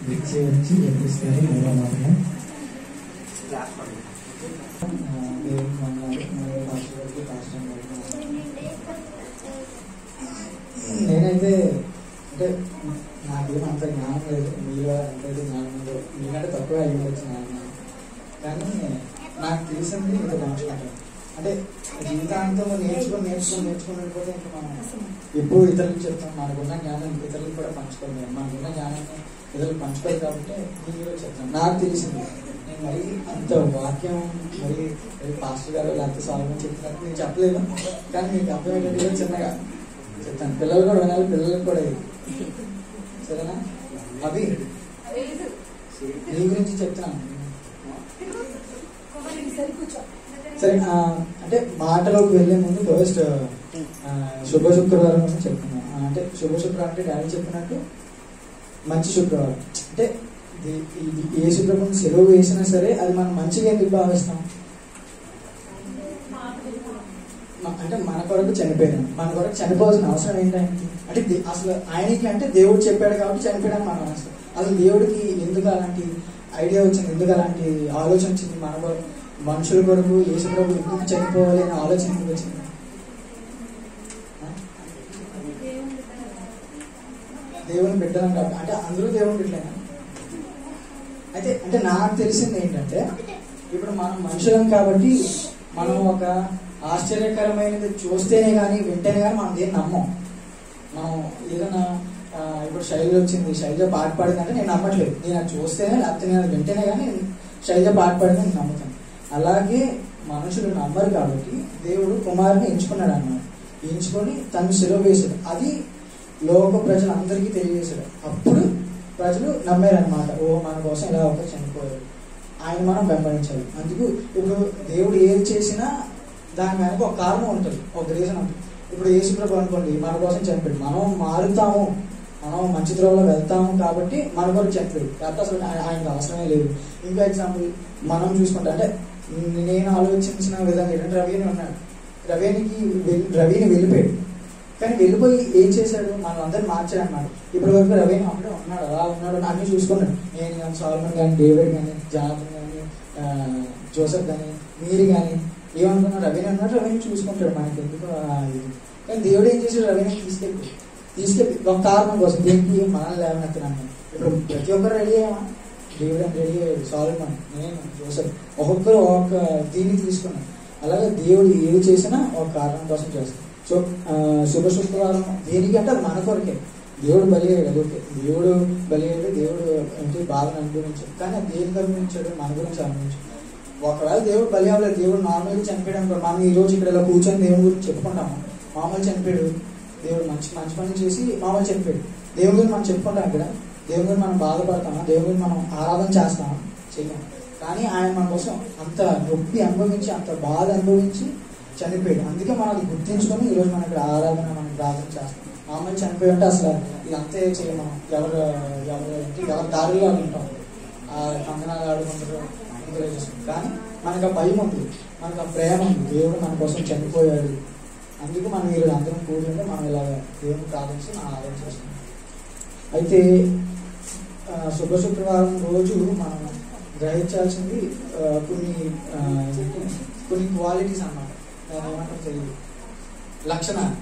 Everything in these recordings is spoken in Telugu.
మిక్సీ వచ్చి చెప్పిస్తారు మూడో మాటలు దేవుని వందనాలు. మరియు పాస్టర్ గారికి, పాస్టర్ గారికి నేనైతే అంటే నాకేం అంత జ్ఞానం లేదు మీలో ఎంతైతే జ్ఞానం ఉందో మీకంటే తక్కువ అయ్యి ఉండొచ్చు నా జ్ఞానం కానీ నాకు తెలిసింది మీతో పంచుకుంటాను అంటే జీవితాంతం నేర్చుకొని నేర్చుకొని నేర్చుకొని వెళ్ళిపోతే ఇంకా మనం ఎప్పుడు ఇతరులకు చెప్తాం మనకున్న జ్ఞానం ఇతరులకు కూడా పంచుకోలేదు మనకున్న జ్ఞానాన్ని ఇతరులకు పంచుకోలేదు కాబట్టి మీరు చెప్తాను నాకు తెలిసింది నేను మరి అంత వాక్యం మరి మరి పాస్టర్ గారు లేకపోతే సాల్మన్ చెప్తున్నట్టు నేను చెప్పలేను కానీ మీకు అర్థమయ్యేటట్టుగా చిన్నగా చెప్తాను పిల్లలు కూడా వినాలి పిల్లలకు కూడా ఇది సరేనా అవి నీ గురించి చెప్తున్నాను సరే ఆ, అంటే మాటలోకి వెళ్ళే ముందు ఫస్ట్ శుభ శుక్రవారం గురించి చెప్తున్నాను ఆ, అంటే శుభ శుక్రవారం అంటే డాడీ చెప్పినట్టు మంచి శుక్రవారం అంటే ఇది- ఇది ఏ శుక్రవారం సెలవు వేసినా సరే అది మనం మంచిగా ఎందుకు భావిస్తాం మ- అంటే మన కొరకు చనిపోయాడు మన కొరకు చనిపోవాల్సిన అవసరం ఏంటంటే అంటే దే- అసలు ఆయనకి అంటే దేవుడు చెప్పాడు కాబట్టి చనిపోయాడని మనం అసలు అసలు దేవుడికి ఎందుకు అలాంటి ఐడియా వచ్చింది ఎందుకు అలాంటి ఆలోచన వచ్చింది మన కొరకు మనుషుల కొరకు యేసు ప్రభు ఎందుకు చనిపోవాలి అనే ఆలోచన ఎందుకు వచ్చింది ఆ? దేవుని బిడ్డలం కాబట్టి అంటే అందరూ దేవుని బిడ్డలేనా అయితే అంటే నాకు తెలిసింది ఏంటంటే ఇప్పుడు మనం మనుషులం కాబట్టి మనం ఒక ఆశ్చర్యకరమైనది చూస్తేనే కానీ వింటేనే కానీ మనం దేన్ని నమ్మం మనం ఏదైనా ఆ, ఇప్పుడు శైలి వచ్చింది శైలజ పాట పాడిందంటే నేను నమ్మట్లేదు నేను అది చూస్తేనే లేకపోతే నేను అది వింటేనే కానీ శైలజ పాట పాడింది నేను నమ్ముతాను అలాగే మనుషులు నమ్మరు కాబట్టి దేవుడు కుమారుని ఎంచుకున్నాడు అన్నమాట ఎంచుకొని తను సెలవు వేశాడు అది లోక ప్రజలందరికీ తెలియజేశాడు అప్పుడు ప్రజలు నమ్మారనమాట ఓ మన కోసం ఇలా ఒక చనిపోయాడు ఆయన మనం వెంబడించాలి అందుకు ఇప్పుడు దేవుడు ఏది చేసినా దాని వెనక ఒక కారణం ఉంటుంది ఒక రీజన్ ఉంటుంది ఇప్పుడు యేసుప్రభు అనుకోండి మన కోసం చనిపోయాడు మనం మారుతాము మనం మంచి త్రోవలో వెళ్తాము కాబట్టి మన కొరకు చనిపోయాడు కాబట్టి అసలు ఆయన- ఆయనకు అవసరమే లేదు ఇంకా ఎగ్జాంపుల్ మనం చూసుకుంటే అంటే నేను ఆలోచించిన విధంగా ఏంటంటే రవిని ఉన్నాడు రవినికి వెల్- రవిని వెళ్ళిపోయాడు కానీ వెళ్ళిపోయి ఏం చేశాడు మనం అందరిని మార్చాడు అన్నమాట ఇప్పటి వరకు రవిని అక్కడే ఉన్నాడు అలా ఉన్నాడు అని అన్ని చూసుకున్నాడు నేను కానీ సాల్మన్ కానీ డేవిడ్ కానీ జానతన్ కానీ ఆ, జోసెఫ్ కానీ మీరు కానీ ఏమనుకున్నారు రవిని అన్నాడు రవిని చూసుకుంటాడు మనకి ఎందుకు ఆ, ఇది. కానీ దేవుడు ఏం చేశాడు రవిని తీసుకెళ్ళి తీసుకెళ్ళి ఒక కారణం కోసం దేనికి మనల్ని లేవనెత్తనాను ఇప్పుడు ప్రతి ఒక్కరు రెడీ అయ్యామా దేవుడు అని రెడీ అయ్యాడు సాల్మన్ నేను జోసెఫ్ ఒక్కొక్కరు ఒక్కొక్క దీన్ని తీసుకున్నాను అలాగే దేవుడు ఏది చేసినా ఒక కారణం కోసం చేస్తాడు సో ఆ, శుభ శుక్రవారం దేనికి అంటే అది మన కొరకే దేవుడు బలి అయ్యాడు ఓకే దేవుడు బలి అయ్యాడు దేవుడు ఏంటి బాధను అనుభవించాడు కానీ అది దేనికి అనుభవించాడు మన గురించి అనుభవించాడు ఒకవేళ దేవుడు బలి అవ్వలేదు దేవుడు నార్మల్గా చనిపోయాడు అనుకో మనం ఈ రోజు ఇక్కడ ఇలా కూర్చొని దేవుడి గురించి చెప్పుకుంటాము మామూలు చనిపోయాడు దేవుడు మంచి మంచి పని చేసి మామూలు చనిపోయాడు దేవుడి గురించి మనం చెప్పుకుంటాం ఇక్కడ దేవుడి గురించి మనం బాధపడతామా దేవుడి గురించి మనం ఆరాధన చేస్తామా చెయ్యం కానీ ఆయన మన కోసం అంత నొప్పి అనుభవించి అంత బాధ అనుభవించి చనిపోయాడు అందుకే మనం అది గుర్తించుకొని ఈరోజు మనం ఇక్కడ ఆరాధన మనం ప్రార్థన చేస్తాం మామూలు చనిపోయి ఉంటే అసలు ఇదంతే చేయం మనం ఎవరు ఎవరు ఏంటి ఎవరి దారిలో ఉంటాం ఆ కంగనాలు ఆడుకుంటారు ఎంకరేజ్ చేసుకుంటాం కానీ మనకు ఆ భయం ఉంది మనకు ఆ ప్రేమ ఉంది దేవుడు మన కోసం చనిపోయాడు అందుకు మనం ఈరోజు అందరం కూర్చుంటే మనం ఇలాగ దేవుని ప్రార్థించి మనం ఆరాధన చేస్తున్నాం అయితే ఆ, శుభ శుక్రవారం రోజు మనం గ్రహించాల్సింది ఆ, కొన్ని ఆ, కొన్ని క్వాలిటీస్ అన్నమాట దాని ఏమంటారు తెలియదు లక్షణాలు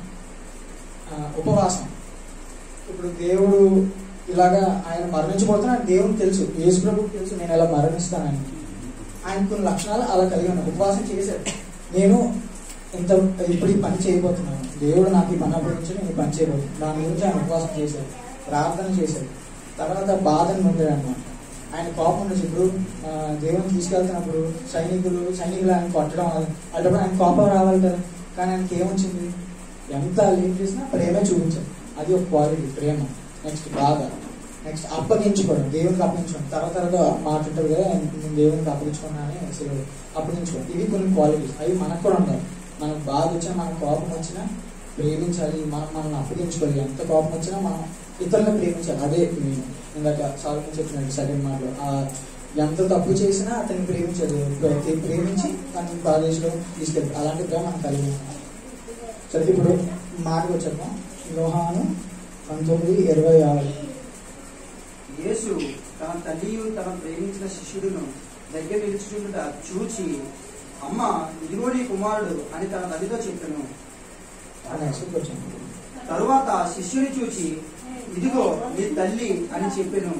ఆ, ఉపవాసం ఇప్పుడు దేవుడు ఇలాగా ఆయన మరణించబోతున్నా దేవునికి తెలుసు యేసు ప్రభుకి తెలుసు నేను ఇలా మరణిస్తానని ఆయన కొన్ని లక్షణాలు అలా కలిగి ఉన్నాడు ఉపవాసం చేశాడు నేను ఇంత ఇప్పుడు ఈ పని చేయబోతున్నాను దేవుడు నాకు ఈ పని అప్పగించి నేను ఈ పని చేయబోతున్నాను దాని గురించి ఆయన ఉపవాసం చేశాడు ప్రార్థన చేశాడు తర్వాత బాధను పొందాడు అనమాట ఆయన కోపం నుంచి ఇప్పుడు ఆ, దేవుని తీసుకెళ్తున్నప్పుడు సైనికులు సైనికులు ఆయన కొట్టడం అటువంటి ఆయన కోపం రావాలి కదా కానీ ఆయనకి ఏమొచ్చింది ఎంత లేట్ చేసినా ప్రేమే చూపించాడు అది ఒక క్వాలిటీ ప్రేమ నెక్స్ట్ బాధ నెక్స్ట్ అప్పగించుకోవడం దేవునికి అప్పగించుకోవడం తర్వాత తర్వాత మాట ఉంటుంది కదా నేను దేవునికి అప్పగించుకున్నానని అసలు అప్పగించుకోవడం ఇవి కొన్ని క్వాలిటీస్ అవి మనకు కూడా ఉండాలి మనకు బాధ వచ్చినా మనకు కోపం వచ్చినా ప్రేమించాలి మనం మనల్ని అప్పగించుకోవాలి ఎంత కోపం వచ్చినా మనం ఇతరులను ప్రేమించాలి అదే నేను ఇందాక సాల్మన్ చెప్పినట్టు సెకండ్ మాటలో ఆ ఎంత తప్పు చేసినా అతన్ని ప్రేమించాడు ప్రే- ప్రేమించి తనని కాలేజీలో తీసుకెళ్ళి అలాంటి ప్రేమ మనకు కలిగి ఉంది. సరే ఇప్పుడు మాటకు వచ్చాము యోహాను పంతొమ్మిది ఇరవై ఆరు యేసు తన తల్లియు తన ప్రేమించిన శిష్యుడును దగ్గర నిలుచుకుంట చూచి అమ్మ ఇదిగో నీ కుమారుడు అని తన తల్లితో చెప్పాను నెక్స్ట్ క్వశ్చన్ తరువాత శిష్యుని చూచి ఇదిగో నీ తల్లి అని చెప్పాను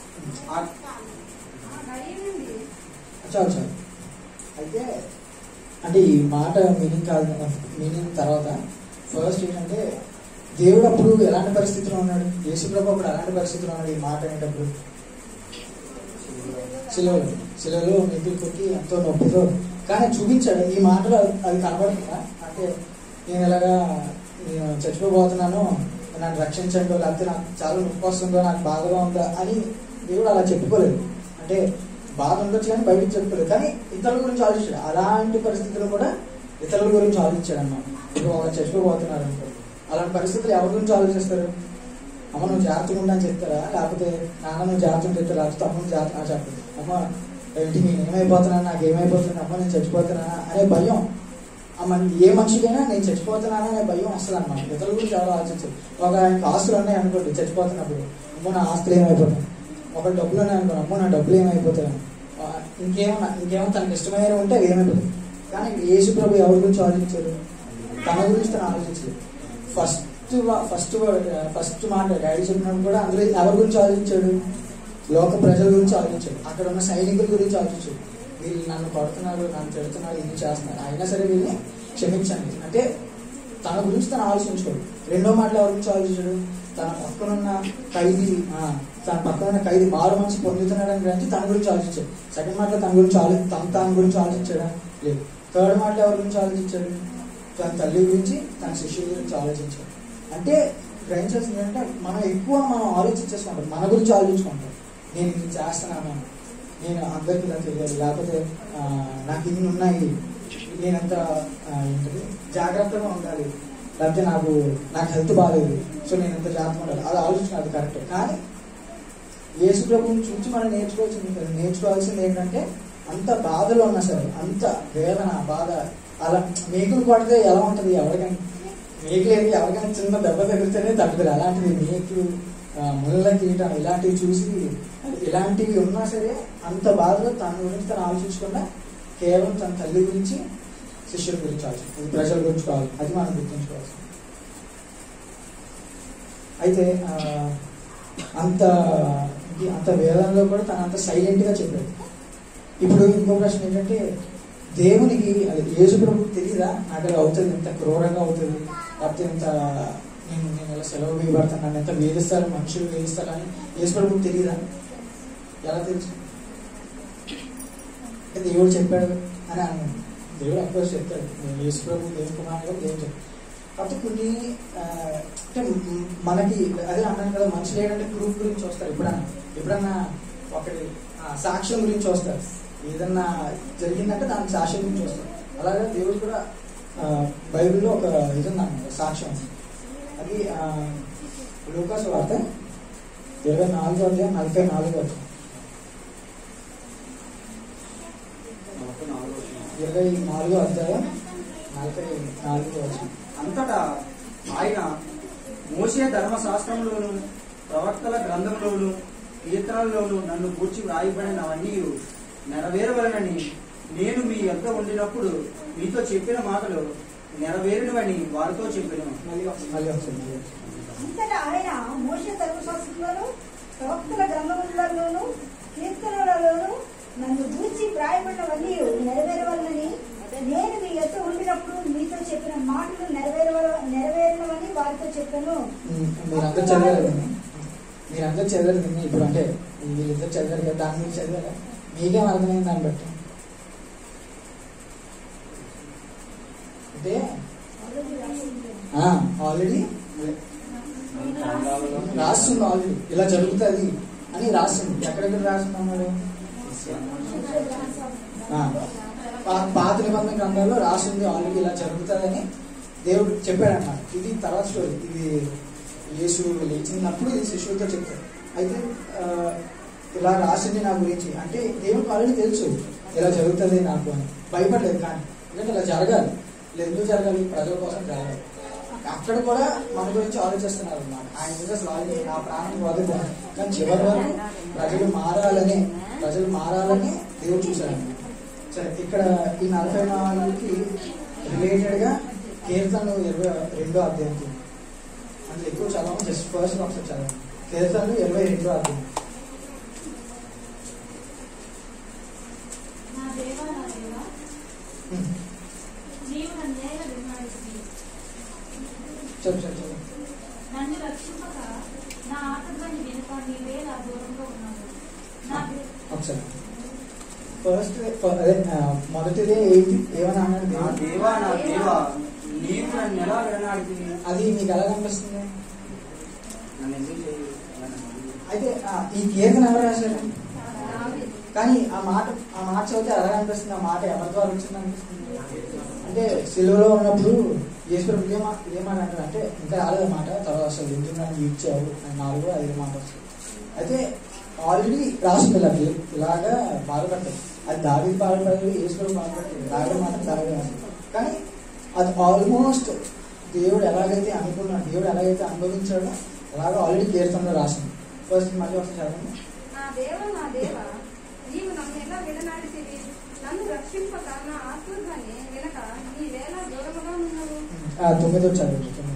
చాలు చాలు అయితే అంటే ఈ మాట మీనింగ్ కాదు మీనింగ్ తర్వాత ఫస్ట్ ఏంటంటే దేవుడు అప్పుడు ఎలాంటి పరిస్థితిలో ఉన్నాడు యేసుప్రభు అప్పుడు ఎలాంటి పరిస్థితిలో ఉన్నాడు ఈ మాట అనేటప్పుడు శిలవలో శిలవలో నిధులు కొట్టి ఎంతో నొప్పితో కానీ చూపించాడు ఈ మాటలు అది కనబడుతుందా అంటే నేను ఎలాగా నేను చచ్చిపోబోతున్నాను నన్ను రక్షించండి లేకపోతే నాకు చాలా నొప్పి వస్తుందో నాకు బాధగా ఉందా అని దేవుడు అలా చెప్పుకోలేదు అంటే బాధ ఉండొచ్చు కానీ బయటకు చెప్పుకోలేదు కానీ ఇతరుల గురించి ఆలోచించాడు అలాంటి పరిస్థితుల్లో కూడా ఇతరుల గురించి ఆలోచించాడు అన్నమాట ఇప్పుడు వాళ్ళు చచ్చిపోబోతున్నారు అనుకో అలాంటి పరిస్థితులు ఎవరి గురించి ఆలోచిస్తారు అమ్మ నువ్వు జాగ్రత్తగా ఉండని చెప్తారా లేకపోతే నాన్న నువ్వు జాగ్రత్తగా చెప్తారా లేకపోతే తమ్ముడు జాగ్రత్త ఆ చెప్పదు అమ్మ ఏంటి నేను ఏమైపోతున్నాను నాకు ఏమైపోతున్నాను అమ్మ నేను చచ్చిపోతున్నానా అనే భయం అమ్మ ఏ మనిషికైనా నేను చచ్చిపోతున్నానా అనే భయం వస్తుంది అనమాట ఇతరుల గురించి ఎవరు ఆలోచించరు ఒక ఆయనకి ఆస్తులు ఉన్నాయి అనుకోండి చచ్చిపోతున్నప్పుడు అమ్మో నా ఆస్తులు ఏమైపోతాయి ఒక డబ్బులు ఉన్నాయి అనుకోండి అమ్మో నా డబ్బులు ఏమైపోతాయి ఆ, ఇంకేమన్నా ఇంకేమో తనకి ఇష్టమైన ఉంటే అవి ఏమైపోతాయి కానీ యేసు ప్రభు ఎవరి గురించి ఆలోచించారు తన గురించి తను ఆలోచించలేదు ఫస్ట్ ఫస్ట్ ఫస్ట్ మాట డాడీ చెప్పినప్పుడు కూడా అందులో ఎవరి గురించి ఆలోచించాడు లోక ప్రజల గురించి ఆలోచించాడు అక్కడ ఉన్న సైనికుల గురించి ఆలోచించాడు వీళ్ళు నన్ను కొడుతున్నారు నన్ను తిడుతున్నారు ఇది చేస్తున్నారు అయినా సరే వీళ్ళని క్షమించండి అంటే తన గురించి తను ఆలోచించుకోడు రెండో మాటలు ఎవరి గురించి ఆలోచించాడు తన పక్కనున్న ఖైదీ ఆ, తన పక్కనున్న ఖైదీ మారు మనసు పొందుతున్నాడని గురించి తన గురించి ఆలోచించాడు సెకండ్ మాటలో తన గురించి ఆలో తన తన గురించి ఆలోచించాడా లేదు థర్డ్ మాటలో ఎవరి గురించి ఆలోచించాడు తన తల్లి గురించి తన శిష్యుల గురించి ఆలోచించాడు అంటే గ్రహించాల్సింది ఏంటంటే మనం ఎక్కువ మనం ఆలోచించేసుకుంటాం మన గురించి ఆలోచించుకుంటాం నేను ఇది చేస్తున్నాను నేను అందరికీ ఇలా తెలియాలి లేకపోతే ఆ, నాకు ఇన్ని ఉన్నాయి నేనంత ఆ, ఏంటది జాగ్రత్తగా ఉండాలి లేకపోతే నాకు నాకు హెల్త్ బాగాలేదు సో నేను ఎంత జాగ్రత్తగా ఉండాలి అది ఆలోచన అది కరెక్ట్ కానీ యేసు ప్రభుని చూసి మనం నేర్చుకోవాల్సింది నేర్చుకోవాల్సింది ఏంటంటే అంత బాధలో ఉన్నా సరే అంత వేదన బాధ అలా మేకులు కొడితే ఎలా ఉంటుంది ఎవరికైనా మేకులేని ఎవరికైనా చిన్న దెబ్బ తగిలితేనే తగ్గుతుంది అలాంటిది మేకులు ఆ, ముళ్ళ కీటం ఇలాంటివి చూసి ఇలాంటివి ఉన్నా సరే అంత బాధలో తన గురించి తను ఆలోచించకుండా కేవలం తన తల్లి గురించి శిష్యుల గురించి ఆలోచించాలి ప్రజల గురించి కావాలి అది మనం గుర్తుంచుకోవాల్సింది అయితే ఆ, అంత ఇది అంత వేదంలో కూడా తను అంత సైలెంట్ గా చెప్పాడు ఇప్పుడు ఇంకో ప్రశ్న ఏంటంటే దేవునికి అది యేసు ప్రభుకి తెలియదా నాకు ఇలా అవుతుంది ఇంత క్రూరంగా అవుతుంది లేకపోతే ఇంత నేను నేను ఇలా సెలవు వేయబడతాను నన్ను ఎంత వేధిస్తారు మనుషులు వేధిస్తారు అని యేసు ప్రభుకి తెలియదా ఎలా తెలుసు అంటే దేవుడు చెప్పాడు అని అన్నాను దేవుడు అఫ్కోర్స్ చెప్తాడు నేను యేసు ప్రభు దేవుని కుమారుడు దేవుడు చెప్పాడు కాకపోతే కొన్ని ఆ, అంటే మ్- మనకి అదే అన్నాను కదా మనుషులు ఏంటంటే ప్రూఫ్ గురించి వస్తారు ఎప్పుడన్నా ఎప్పుడన్నా ఒకటి ఆ, సాక్ష్యం గురించి వస్తారు ఏదన్నా జరిగిందంటే దానికి సాక్ష్యం గురించి వస్తారు అలాగే దేవుడు కూడా ఆ, బైబిల్లో ఒక ఇది ఉందన్నమాట సాక్ష్యం అది ఆ, లూకాసు వార్త ఇరవై నాలుగో అధ్యాయం నలభై నాలుగో అధ్యాయం నలభై నాలుగో వచనం. ఇరవై నాలుగో అధ్యాయం నలభై నాలుగో అధ్యాయం అంతటా ఆయన మోసే ధర్మశాస్త్రంలోను ప్రవక్తల గ్రంథంలోను కీర్తనల్లోను నన్ను గూర్చి వ్రాయబడినవన్నీ నెరవేరవలనని నేను మీ యొద్ద ఉండినప్పుడు మీతో చెప్పిన మాటలు నెరవేరినవని వారితో చెప్పిన మళ్ళీ ఒకసారి మళ్ళీ ఒకసారి మళ్ళీ ఒకసారి. అంతటా ఆయన మోస ధర్మశాస్త్రంలోను ప్రవక్తల గ్రంథములలోను కీర్తనలలోను నన్ను గూర్చి ప్రాయపడినవన్నీ నెరవేరవలనని నేను మీ యొక్క ఉండినప్పుడు మీతో చెప్పిన మాటలు నెరవేరవ నెరవేరినవని వారితో చెప్పాను ఉమ్, మీరందరూ చదివారు దీన్ని మీరందరూ చదివారు దీన్ని ఇప్పుడు అంటే వీళ్ళిద్దరు చదివారు కదా దాని మీద చదివారా మీకేం అర్థమైంది దాన్ని బట్టి అంటే ఆల్రెడీ రాస్తుంది ఆల్రెడీ ఇలా జరుగుతుంది అని రాస్తుంది ఎక్కడెక్కడ రాస్తుంది అన్నాడు ఆ, పా- పాత నిబంధన గ్రంథాల్లో రాసింది ఆల్రెడీ ఇలా జరుగుతుందని దేవుడు చెప్పాడు అన్నమాట ఇది తర్వాత స్టోరీ ఇది యేసు లేచినప్పుడు ఇది శిష్యులతో చెప్తాడు అయితే ఆ, ఇలా రాసింది నా గురించి అంటే దేవుడికి ఆల్రెడీ తెలుసు ఇలా జరుగుతుంది నాకు అని భయపడలేదు కానీ ఎందుకంటే ఇలా జరగాలి ఇలా ఎందుకు జరగాలి ప్రజల కోసం జరగాలి అక్కడ కూడా మన గురించి ఆలోచిస్తున్నారు అన్నమాట ఆయన గురించి అసలు ఆలోచి నా ప్రాణం వదులు కానీ చివరి వరకు ప్రజలు మారాలని ప్రజలు మారాలని దేవుడు చూశాడు సరే ఇక్కడ ఈ నలభై నాలుగుకి రిలేటెడ్ గా కీర్తనలు ఇరవై రెండో అధ్యాయం అందులో ఎక్కువ చదవము జస్ట్ ఫస్ట్ ఒకసారి చదవండి కీర్తనలు ఇరవై రెండో అధ్యాయం నా దేవా నా దేవా ఉమ్. నీవు నన్ను నేల విన్నాడిసి చెప్పు చెప్పు చెప్పు నన్ను రక్షింపక నా ఆటగాన్ని వెనుక నీవే నా దూరంలో ఉన్నావు నా దే- ఒకసారి ఫస్ట్ అదే ఆ, మొదటిది ఏంటి ఏమని అన్నాడు నా దేవుడు? దేవా నా దేవా నీవు నన్ను ఎలా విడనాడితివి అది మీకు ఎలా కనిపిస్తుంది నన్ను ఎందుకు చేయలేదు? ఎలా నన్ను అయితే ఆ, ఈ కీర్తన ఎవరు రాశారు కానీ ఆ మాట ఆ మాట చదివితే ఎలా అనిపిస్తుంది ఆ మాట ఎవరి ద్వారా వచ్చింది అనిపిస్తుంది అంటే సిలువలో ఉన్నప్పుడు ఈశ్వరుడు ఏమా ఏమని అంటారు అంటే ఇంకా రాలేదు మాట తర్వాత అసలు ఎందుకు నన్ను ఇచ్చావు అని నాలుగు ఐదు మాట వస్తుంది అయితే ఆల్రెడీ రాసింది ఇలా ఇలాగా బాధపడతాయి అది దావి బాధపడదు ఈశ్వరుడు బాధపడతాడు దావి మాత్రం దావి రాసింది కానీ అది ఆల్మోస్ట్ దేవుడు ఎలాగైతే అనుకున్నాడు దేవుడు ఎలాగైతే అనుభవించాడో అలాగా ఆల్రెడీ కీర్తనలో రాసింది ఫస్ట్ మళ్ళీ ఒకసారి చదవండి నా దేవ నా దేవ నీవు నన్ను ఎలా విడనాడితివి నన్ను రక్షింపక నా ఆతుర్గాన్ని వినక నీ వేళ దూరముగా ఉన్నావు ఆ, తొమ్మిదో చదవండి తొమ్మిది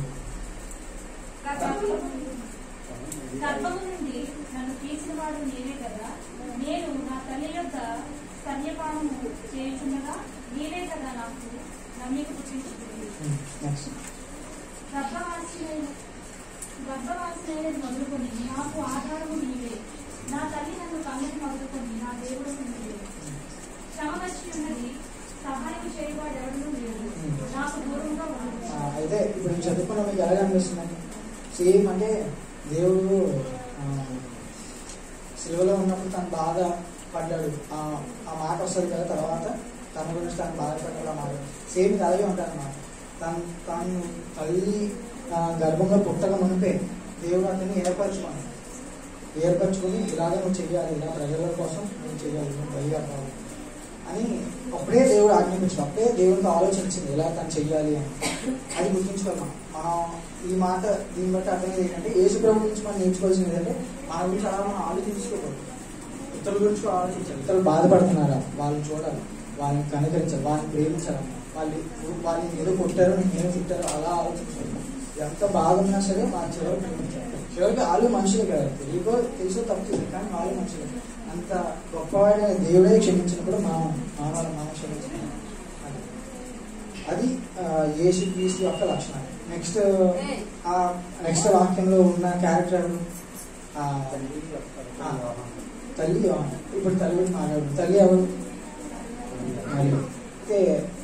గర్భము నుండి నన్ను తీసిన వాడు నీవే కదా నేను నా తల్లి యొక్క స్తన్యపానము చేయుచుండగా నీవే కదా నాకు నమ్మిక పుట్టించుకుంది నెక్స్ట్ గర్భవాసిన గర్భవాసినైనది మొదలుకొని నాకు ఆధారము నీవే నా తల్లి నన్ను కన్నది మొదలుకొని నా దేవుడు నీవే శ్రమ వచ్చి ఉన్నది సహాయం చేయవాడు ఎవరు లేడు నాకు దూరంగా ఆ, ఉండదు అయితే ఇప్పుడు నేను చదువుకున్న మీకు ఎలా అనిపిస్తుంది సేమ్ అంటే దేవుడు ఆ, సిలువలో ఉన్నప్పుడు తను బాధ పడ్డాడు ఆ ఆ మాట వస్తుంది కదా తర్వాత తన గురించి తను బాధపడ్డాడు ఆ మాట సేమ్ ఇది అలాగే ఉంటుంది అన్నమాట తను తను తల్లి ఆ, గర్భంలో పుట్టక మునిపే దేవుడు అతన్ని ఏర్పరచుకున్నాడు ఏర్పరచుకుని ఇలాగ నువ్వు చెయ్యాలి ఇలా ప్రజల కోసం నువ్వు చెయ్యాలి నువ్వు బలి అవ్వాలి అని అప్పుడే దేవుడు ఆజ్ఞాపించాడు అప్పుడే దేవుడికి ఆలోచించింది ఎలా తను చెయ్యాలి అని అది గుర్తుంచుకోవాలి మనం ఈ మాట దీన్ని బట్టి అర్థమైంది ఏంటంటే యేసు ప్రభు గురించి మనం నేర్చుకోవాల్సింది ఏంటంటే మన గురించి అలా మనం ఆలోచించుకోకూడదు ఇతరుల గురించి కూడా ఆలోచించాలి ఇతరులు బాధపడుతున్నారా వాళ్ళని చూడాలి వాళ్ళని కనుకరించాలి వాళ్ళని ప్రేమించాలి వాళ్ళు వాళ్ళని ఏదో కొట్టారో నేను ఏదో తిట్టారో అలా ఆలోచించాలి ఎంత బాగున్నా సరే వాళ్ళ చివరికి ప్రేమించాలి చివరికి వాళ్ళు మనుషులు కదా తెలియకో తెలుసో తప్పు చేశారు కానీ వాళ్ళు మనుషులు అంత గొప్పవాడైన దేవుడే క్షమించినప్పుడు మనం మానవాళ్ళ మనం క్షమించాలి అది. అది ఆ, యేసు క్రీస్తు యొక్క లక్షణం నెక్స్ట్ ఆ నెక్స్ట్ వాక్యంలో ఉన్న క్యారెక్టర్ ఎవరు? ఆ, తల్లి యొక్క ఆ, తల్లి యోహాను. ఇప్పుడు తల్లి గురించి మాట్లాడు తల్లి ఎవరు మరి అయితే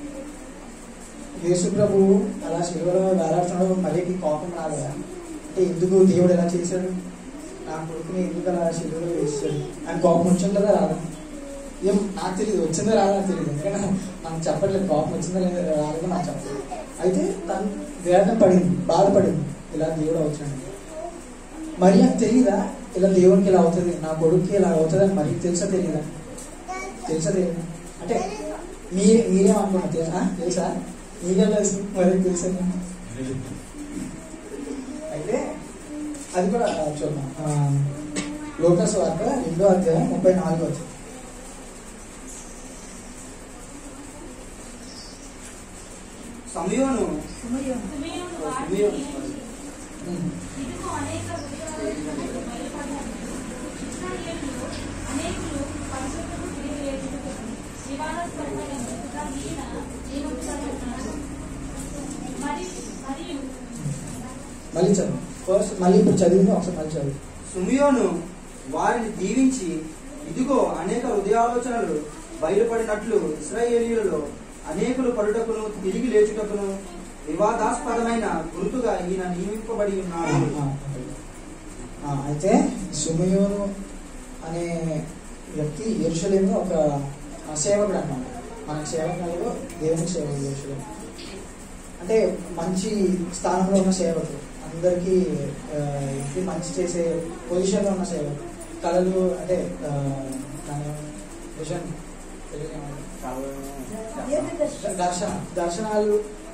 యేసు ప్రభు అలా శిలువలో వేలాడుతున్నాడు మరీకి కోపం రాలేదా అంటే ఎందుకు దేవుడు ఎలా చేశాడు నా కొడుకుని ఎందుకు అలా శిలువలో వేసాడు అని కోపం వచ్చిందా రాదా ఏం నాకు తెలియదు వచ్చిందా రాదా నాకు తెలియదు ఎందుకంటే మనం చెప్పట్లేదు కోపం వచ్చిందా లేదా రాలేదో నాకు చెప్పలేదు అయితే తను వేదన పడింది బాధపడింది ఇలా దేవుడు అవుతాడు మరి నాకు తెలియదా ఇలా దేవునికి ఇలా అవుతుంది నా కొడుకుకి ఇలా అవుతుంది అని మరి తెలుసా తెలియదా తెలుసా తెలియదా అంటే మీ మీరేమనుకున్నా తెలుసా తెలుసా మీకే తెలుసు మరి తెలుసా అయితే అది కూడా ఆ, చూద్దాం ఆ, లోకస్ వార్త రెండో అధ్యాయం ముప్పై నాలుగు వచ్చింది సమయోను సుమయోను. సుమేరుడు వాటిని సుమేరుడు. నియమించి, ఇదిగో అనేక విగ్రహాలకు బయలుపడ్డారు. ఇశ్రాయేలులో అనేకులు పరిశుద్ధులకు తిరిగి లేచుటకు వివాదాస్పదమైనట్టుగా ఈయన నియమించబడి ఉన్నాడు. మరి మరియు మళ్ళీ చదువు ఫస్ట్ మళ్ళీ ఇప్పుడు చదివింది ఒకసారి మళ్ళీ చదువు సుమియోను వారిని దీవించి ఇదిగో అనేక హృదయాలోచనలు బయలుపడినట్లు ఇస్రాయేలీలలో అనేకులు పడుటకును తిరిగి లేచుటకును వివాదాస్పదమైన గుర్తుగా ఈయన నియమింపబడి ఉన్నాడు ఆ, ఆ, అయితే సుమయోను అనే వ్యక్తి ఎరుషలేంలో ఒక ఆ, సేవకుడు అన్నమాట మన సేవకులలో దేవుని సేవకుడు ఎరుషలేం అంటే మంచి స్థానంలో ఉన్న సేవకుడు అందరికీ ఆ, ఏంటి మంచి చేసే పొజిషన్లో ఉన్న సేవకుడు కళలు అంటే ఆ, దాని విజన్ తెలియదు ఏమంటారు? దీర్ఘదర్శి. దర్శన దర్శనాలు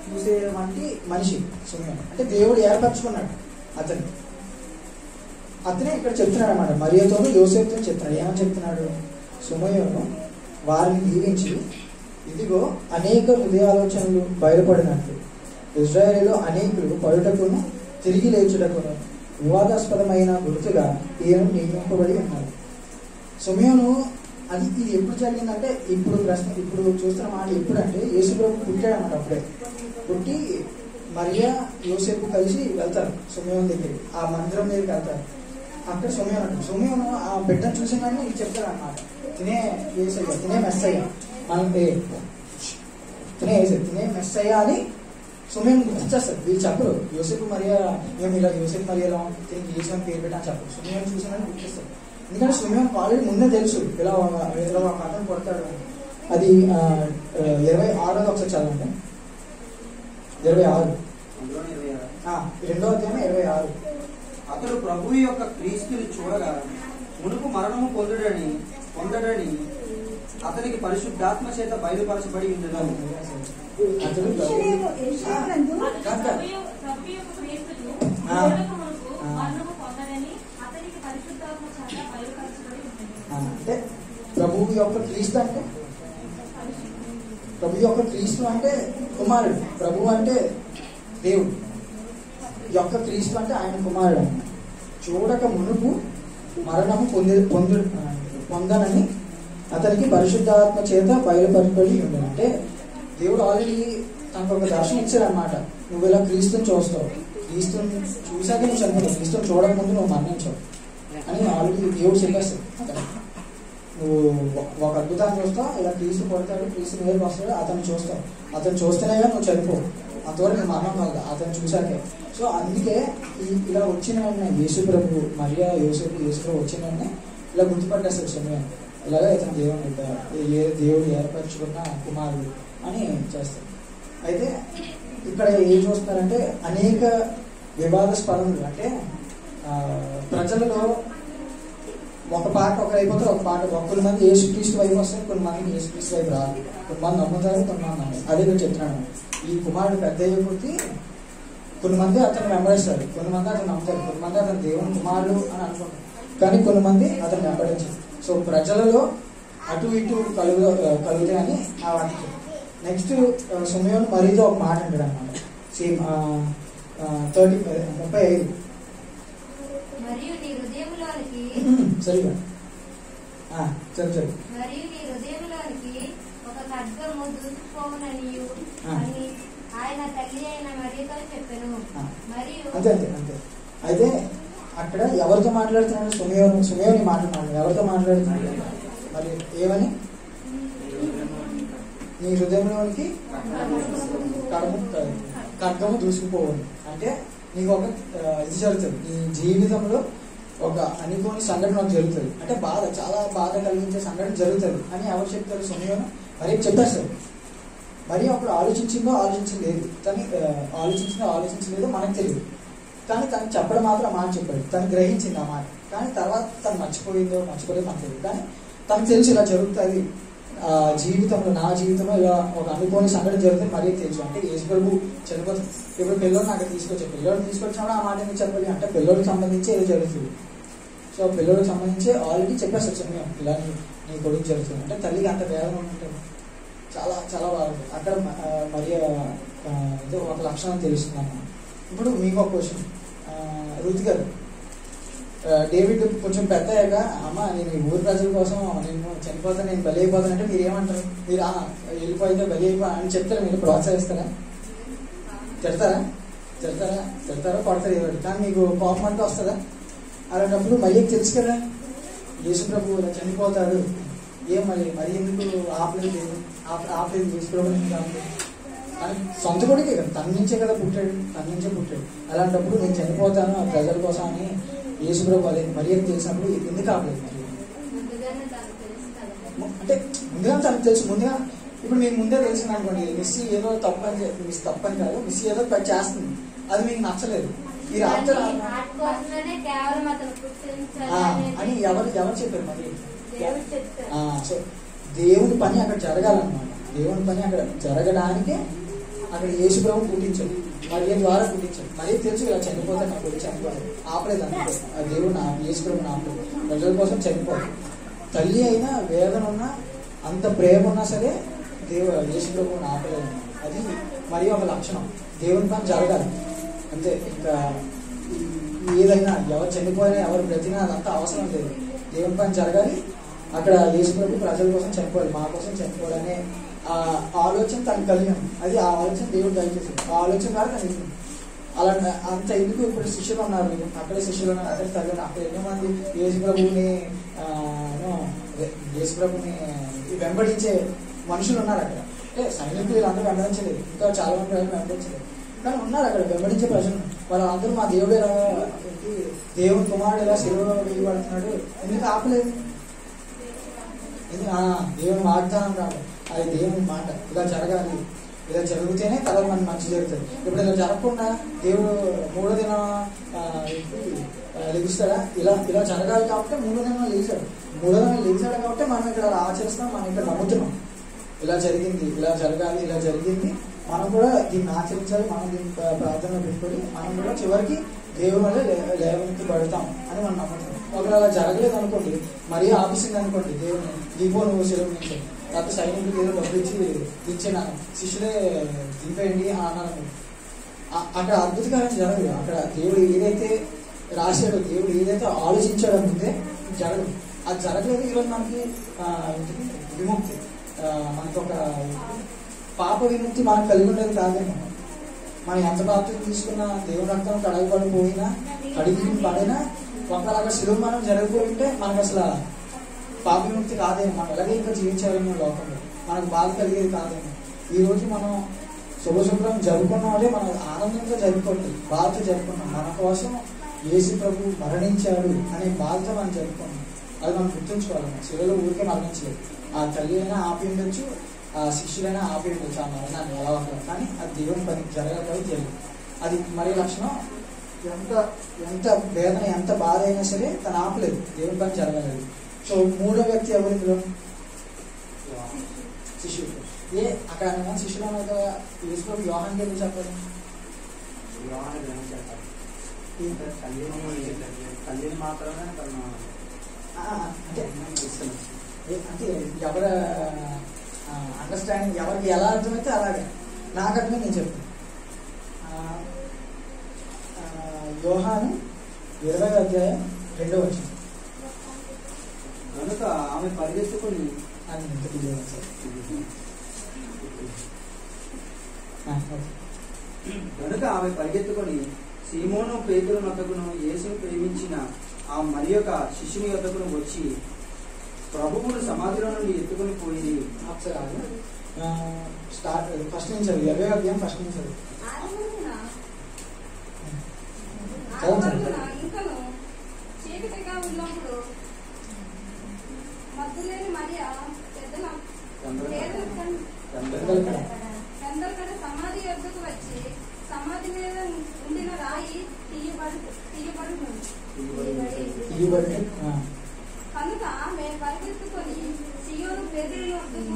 చూసేటువంటి మనిషి సుమయోను అంటే దేవుడు ఏర్పరచుకున్నాడు అతన్ని అతనే ఇక్కడ చెప్తున్నాడు అనమాట మరియతోను యోసేపుతో చెప్తున్నాడు ఏమని చెప్తున్నాడు సుమయోను వారిని దీవించి ఇదిగో అనేక హృదయాలోచనలు బయలుపడినట్లు ఇజ్రాయేలీలో అనేకులు పడుటకును తిరిగి లేచుటకును వివాదాస్పదమైన గుర్తుగా ఈయన నియమింపబడి ఉన్నారు సుమయోను అది ఇది ఎప్పుడు జరిగిందంటే ఇప్పుడు ప్రశ్న ఇప్పుడు చూస్తున్న మాట ఎప్పుడంటే యేసుప్రభు పుట్టాడు అన్నమాట అప్పుడే పుట్టి మరియా యోసేపు కలిసి వెళ్తారు సుమయోన్ దగ్గరికి ఆ మందిరం దగ్గరికి వెళ్తారు అక్కడ సుమయోన్ అంటారు సుమయోను ఆ బిడ్డను చూసిన వెంటనే ఇది చెప్తారు అనమాట తినే ఏసయ్య తినే మెస్సయ్య మనం ఏ- తినే ఏసయ్య తినే మెస్సయ్య అని సుమయోన్ గుర్తిస్తారు వీళ్ళు చెప్పరు యోసేపు మరియా మేము ఇలా యోసేపు మరియాలో తిరిగి ఏసు పేరు పెట్టని చెప్పరు సుమయోన్ చూసిన వెంటనే గుర్తిస్తారు ఎందుకంటే సుమయోన్ ఆల్రెడీ ముందే తెలుసు ఇలా ఒక- ఇలా ఒక అతను కొడతాడు అని. అది ఆ, ఆ, ఇరవై ఆరోది ఒకసారి చదవండి ఇరవై ఆరు అందులోనే ఇరవై ఆరు. ఆ, రెండో అధ్యాయం ఇరవై ఆరు అతడు ప్రభు యొక్క క్రీస్తుని చూడగా మునుపు మరణము పొందడని పొందడని అతనికి పరిశుద్ధాత్మ చేత బయలుపరచబడి ఉండను అతడు యెరూషలేము- యెరూషలేమునందు అతడు ప్రభు యొక్క- ప్రభు యొక్క క్రీస్తును ఆ. చూడక మునుపు ఆ. మరణము పొందడని అతనికి పరిశుద్ధాత్మ చేత బయలుపరచబడి ఉంటుంది. ఆ, అంటే ప్రభువు యొక్క క్రీస్తు అంటే ప్రభు యొక్క క్రీస్తు అంటే కుమారుడు ప్రభు అంటే దేవుడు యొక్క క్రీస్తు అంటే ఆయన కుమారుడు అన్నమాట. చూడక మునుపు మరణము పొంది పొందు ఆ, పొందనని అతనికి పరిశుద్ధాత్మ చేత బయలుపరచబడి ఉండను అంటే దేవుడు ఆల్రెడీ తనకు ఒక దర్శనం ఇచ్చారనమాట నువ్వు ఇలా క్రీస్తుని చూస్తావు క్రీస్తుని చూశాక నువ్వు చనిపోతావు క్రీస్తుని చూడక ముందు నువ్వు మరణించావు అని ఆల్రెడీ దేవుడు చెప్పేస్తాడు అతనికి. నువ్వు ఒక- ఒక అద్భుతాన్ని చూస్తావు ఇలా క్రీస్తు కొడతాడు క్రీస్తు నేరుగా వస్తాడు అతను చూస్తావు అతను చూస్తేనే కానీ నువ్వు చనిపోవు అంతవరకు నీ మరణం కాదు అతను చూశాకే సో అందుకే ఈ- ఇలా వచ్చిన వెంటనే యేసు ప్రభు మరియా యోసేపు యేసు ప్రభు వచ్చిన వెంటనే ఇలా గుర్తుపట్టేస్తాడు సమయం ఇలాగా ఇతను దేవుని బిడ్డ, ఏ దేవుడు ఏర్పరచుకున్న కుమారుడు అని చేస్తాడు అయితే ఇక్కడ ఏం చూస్తున్నారంటే అనేక వివాదాస్పదములు అంటే ఆ, ప్రజలలో ఒక పాట ఒకరు అయిపోతారు ఒక పాట కొన్ని మంది యేసుక్రీస్తు వైపు వస్తారు కొన్ని మంది యేసుక్రీస్తు వైపు రాదు కొంతమంది నమ్ముతారు కొంతమంది నమ్మరు అదే నేను చెప్తున్నాను ఈ కుమారుడు పెద్ద అయ్యే కొద్దీ కొన్ని మంది అతను వెంబడిస్తారు కొన్ని మంది అతను నమ్ముతారు కొన్ని మంది అతను దేవుని కుమారుడు అని అనుకుంటారు కానీ కొన్ని మంది అతను వెంబడించారు సో ప్రజలలో అటు ఇటు కలుగు కలుగుతాయని ఆ వాక్యం నెక్స్ట్ సమయంలో మరీతో ఒక మాట అంటాడు అనమాట సేమ్ థర్టీ ముప్పై ఐదు మరియు నీ హృదయంలోనికి సరిగా ఆ, సరే సరే మరియు నీ హృదయంలోనికి ఒక ఖడ్గము దూసుకుపోవుననియు ఆ. అని ఆయన తల్లి అయిన మరియతో చెప్పెను ఆ. మరియు అంతే అంతే అంతే అయితే అక్కడ ఎవరితో మాట్లాడుతున్నాడు సుమయోని సుమయోని మాట్లాడుతున్నాడు ఎవరితో మాట్లాడుతున్నాడు మరి ఏమని నీ హృదయంలోనికి కడము ఖడ్గము దూసుకుపోవాలి అంటే నీకు ఒక ఆ, ఇది జరుగుతుంది నీ జీవితంలో ఒక అనుకోని సంఘటన ఒకటి జరుగుతుంది అంటే బాధ చాలా బాధ కలిగించే సంఘటన జరుగుతుంది అని ఎవరు చెప్తారు సుమయోను మరి చెప్పేస్తారు మరి అప్పుడు ఆలోచించిందో ఆలోచించలేదు తను ఆ, ఆలోచించిందో ఆలోచించలేదో మనకు తెలియదు కానీ తను చెప్పడం మాత్రం ఆ మాట చెప్పాడు తను గ్రహించింది ఆ మాట కానీ తర్వాత తను మర్చిపోయిందో మర్చిపోలేదో మనకు తెలియదు కానీ తనకు తెలుసు ఇలా జరుగుతుంది ఆ, జీవితంలో నా జీవితంలో ఇలా ఒక అనుకోని సంఘటన జరుగుతుంది మరీ తెలుసు అంటే యేసు ప్రభు చనిపోతుంది ఇప్పుడు పిల్లలు నాకు తీసుకొచ్చారు పిల్లలు తీసుకొచ్చినప్పుడు ఆ మాట ఎందుకు చెప్పాలి అంటే పిల్లలకు సంబంధించి ఏదో జరుగుతుంది సో పిల్లలకు సంబంధించి ఆల్రెడీ చెప్పేస్తారు సమయం ఇలా నీ నీ కొడుకు జరుగుతుంది అంటే తల్లికి అంత వేదన ఉంటుంది చాలా చాలా బాగుంది అక్కడ ఆ, మరి ఆ, ఏదో ఒక లక్షణం తెలుస్తుంది అన్నమాట ఇప్పుడు మీకు ఒక క్వశ్చన్ రుత్ గారు ఆ, డేవిడ్ కొంచెం పెద్ద అయ్యాక అమ్మ నేను ఈ ఊరి ప్రజల కోసం నేను చనిపోతాను నేను బలి అయిపోతాను అంటే మీరు ఏమంటారు మీరు "ఆ, వెళ్ళిపోయితే బలి అయిపో అని చెప్తారా మీరు ప్రోత్సహిస్తారా తిడతారా తిడతారా తిడతారా కొడతారు ఏదో ఒకటి. కానీ మీకు కోపం అంటే వస్తుందా అలాంటప్పుడు మళ్ళీ తెలుసు కదా యేసు ప్రభు ఇలా చనిపోతాడు ఏం మరి మరి ఎందుకు ఆపలేదు ఆప- ఆపలేదు యేసు ప్రభు ఎందుకు ఆపలేదు అని సొంత కొడుకే కదా తన నుంచే కదా పుట్టాడు తన నుంచే పుట్టాడు అలాంటప్పుడు నేను చనిపోతాను ఆ ప్రజల కోసం అని యేసు ప్రభు అదే మరి ఏం తెలిసినప్పుడు ఎందుకు ఆపలేదు మరి ముందుగానే తనకు తెలుసు కదా అంటే ముందుగా తనకు తెలుసు ముందుగా ఇప్పుడు మీకు ముందే తెలిసింది అనుకోండి మిస్సీ ఏదో తప్పు అని చెప్పి మిస్ తప్పు అని కాదు మిస్సీ ఏదో పని చేస్తుంది అది మీకు నచ్చలేదు మీరు ఆపుతారా దాన్ని వాటి కోసమే కేవలం అతను పుట్టించాలి ఆ, అనేది అని ఎవరు ఎవరు చెప్పారు మరి దేవుడు చెప్తాడు ఆ, సో దేవుని పని అక్కడ జరగాలన్నమాట దేవుని పని అక్కడ జరగడానికే అక్కడ యేసు ప్రభు పుట్టించాడు మరియ ద్వారా పుట్టించాడు మరి తెలుసు ఇలా చనిపోతే నాకు వచ్చి చనిపోతాడు ఆపలేదు అంతే ఆ దేవుడు నా యేసు ప్రభు ఆపలేదు ప్రజల కోసం చనిపోతాడు తల్లి అయినా వేదన ఉన్నా అంత ప్రేమ ఉన్నా సరే దేవుడు యేసు ప్రభు ఆపలేదు అది మరి ఒక లక్షణం దేవుని పని జరగాలి అంతే ఇంకా ఈ- ఏదైనా ఎవరు చనిపోయినా ఎవరు బ్రతినా అదంతా అవసరం లేదు దేవుని పని జరగాలి అక్కడ యేసు ప్రభు ప్రజల కోసం చనిపోవాలి మా కోసం చనిపోవాలనే ఆ ఆలోచన తనకు కలిగాను అది ఆ ఆలోచన దేవుడు దయచేసాడు ఆ ఆలోచన ద్వారా తనకి ఇచ్చింది. అలా అంత ఎందుకు ఇప్పుడు శిష్యులు ఉన్నారు అక్కడే శిష్యులు ఉన్నారు అక్కడ తల్లి అక్కడ ఎన్నో మంది యేసు ప్రభుని ఆ, ఏమో, అదే, యేసు ప్రభుని వెంబడించే మనుషులు ఉన్నారు అక్కడ అంటే సైనికులు వీళ్ళందరూ వెంబడించలేదు ఇంకా చాలా మంది ప్రజలు వెంబడించలేదు కానీ ఉన్నారు అక్కడ వెంబడించే ప్రజలు వాళ్ళందరూ మా దేవుడు ఎలా ఏంటి, దేవుని కుమారుడు ఎలా సెలవు వేయబడుతున్నాడు ఎందుకు ఆపలేదు ఇది- ఆ, దేవుని వాగ్దానం రాదు అది దేవుని మాట ఇలా జరగాలి ఇలా జరిగితేనే తర్వాత మనకి మంచి జరుగుతుంది ఇప్పుడు ఇలా జరగకుండా దేవుడు మూడో దినం ఆ, ఏంటి, ఆ, లెగుస్తాడా ఇలా ఇలా జరగాలి కాబట్టి మూడో దినం లేచాడు మూడో దినం లేచాడు కాబట్టి మనం ఇక్కడ ఆచరిస్తాం మనం ఇక్కడ నమ్ముతున్నాం ఇలా జరిగింది ఇలా జరగాలి ఇలా జరిగింది మనం కూడా దీన్ని ఆచరించాలి మనం దీన్ని ప్ర- ప్రార్థనలో పెట్టుకొని మనం కూడా చివరికి దేవుని వల్ల లే- లేవనెత్తబడతాం అని మనం నమ్ముతాం ఒకవేళ అలా జరగలేదు అనుకోండి మరీ ఆపిసింది అనుకోండి దేవుని దీపో నువ్వు సెలవు నుంచి లేకపోతే సైనికుడికి ఏదో డబ్బులు ఇచ్చి ఇచ్చినాను శిష్యులే దింపేయండి అని అన్నాను ఆ- అక్కడ అద్భుతకరం జరగదు అక్కడ దేవుడు ఏదైతే రాశాడో దేవుడు ఏదైతే ఆలోచించాడో ముందే జరగదు అది జరగలేదు ఈరోజు మనకి ఆ, ఏంటిది? విముక్తి ఆ, మనకి ఒక పాప విముక్తి మనకు కలిగి ఉండేది కాదేమో మనం ఎంత బాప్తిని తీసుకున్నా దేవుని రక్తం కడగబడిపోయినా కడిగి పడినా ఒకవేళ అక్కడ శిలువ మనం జరగకపోయి ఉంటే మనకు అసలు పాప విముక్తి కాదేమో మనం ఎలాగే ఇంకా జీవించాలేమో లోకంలో మనకు బాధ కలిగేది కాదేమో ఈ రోజు మనం శుభశుభ్రం జరుపుకున్నాం అంటే మనం ఆనందంగా జరుపుకోండి బాధతో జరుపుకున్నాం మన కోసం యేసు ప్రభు మరణించాడు అనే బాధతో మనం జరుపుకున్నాం అది మనం గుర్తుంచుకోవాలి శిలలో ఊరికే మరణించలేదు ఆ తల్లి అయినా ఆపి ఉండొచ్చు ఆ శిష్యులైనా ఆపి ఉండొచ్చు ఆ మరణాన్ని ఎలా ఒకలా కానీ అది దేవుని పని జరగకపోయి జరిగింది అది మరి లక్షణం ఎంత ఎంత వేదన ఎంత బాధ అయినా సరే తను ఆపలేదు దేవుని పని జరగలేదు సో మూడో వ్యక్తి ఎవరు ఇందులో శిష్యుడు ఏ అక్కడ ఏమో శిష్యులు అన్నారు కదా యేసుప్రభు యోహాన్ ఎందుకు చెప్పాలి యోహాను గ్రహించాడు. తల్లిని తల్లిని మాత్రమే తను ఆ, అంటే ఇస్తున్నాడు. ఏ- అంటే ఎవరి అండర్స్టాండింగ్ ఎవరికి ఎలా అర్థమైతే అలాగే నాకు అర్థమే నేను చెప్తాను ఆ, ఆ, యోహాను ఇరవై అధ్యాయం రెండో వచ్చింది కనుక ఆమె పరిగెత్తుకొని అని ఇంత తెలియదు సార్ ఆ, ఓకే. కనుక ఆమె పరిగెత్తుకొని సీమోను పేతురు నొద్దకును యేసును ప్రేమించిన ఆ మరి యొక్క శిష్యుని యొద్దకును వచ్చి ప్రభువును సమాధిలో నుండి ఎత్తుకొని పోయి ఒకసారి ఆగు. ఆ, స్టార్ట్ ఫస్ట్ నుంచి చదువు ఇరవై అధ్యాయం ఫస్ట్ నుంచి చదువు ఆదిమూలమున చదువు ఆదిమూలమున ఇంకను చీకటిగా ఉన్నప్పుడు మద్దులేని మరియ పెద్దల పేదల కన్- పెద్దల కడ. పెద్దల సమాధి యొద్దకు వచ్చి సమాధి మీద ఉండిన రాయి తీయబడు తీయబడును ఇవ్వబడి ఆ, కనుక ఆమె పరిగెత్తుకొని సియోను పేదరు వద్దకు